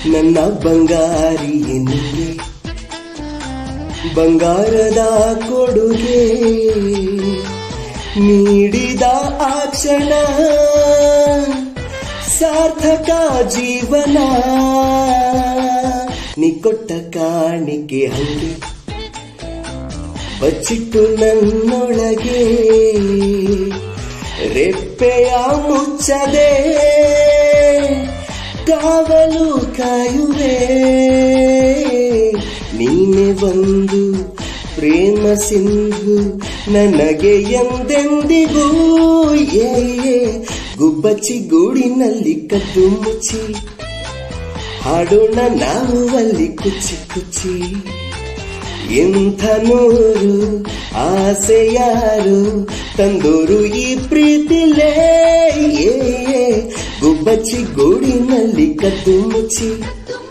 ನನ್ನ ಬಂಗಾರಿಯೇ ನಿಂಗೆ ಬಂಗಾರದ ಕೊಡುಗೆ ನೀಡಿದ ಆ ಕ್ಷಣ ಸಾರ್ಥಕ ಜೀವನ ನೀ ಕೊಟ್ಟ ಕಾಣಿಕೆ ಹಂಗೆ ಬಚ್ಚಿಟ್ಟು ನನ್ನೊಳಗೆ ರೆಪ್ಪೆಯ ಮುಚ್ಚದೆ ಕಾವಲು ಕಾಯುವೆ ನೀನೆ ಒಂದು ಪ್ರೇಮ ಸಿಂಧು ನನಗೆ ಎಂದೆಂದಿಗೂ ಏ ಏ, ಗುಬ್ಬಚ್ಚಿ ಗೂಡಿನಲ್ಲಿ ಕದ್ದು ಮುಚ್ಚಿ ಹಾಡೋಣ ನಾವು ಅಲ್ಲಿ ಕುಚ್ಚಿ ಕುಚ್ಚಿ ಎಂಥ ನೂರು ಆಸೆ ಯಾರು ತಂದೂರು ಈ ಪ್ರೀತಿಲೇ ಏ, ಏ, ಗುಬ್ಬಚ್ಚಿ ಗೂಡಿನಲ್ಲಿ ಕದ್ದು ಮುಚ್ಚಿ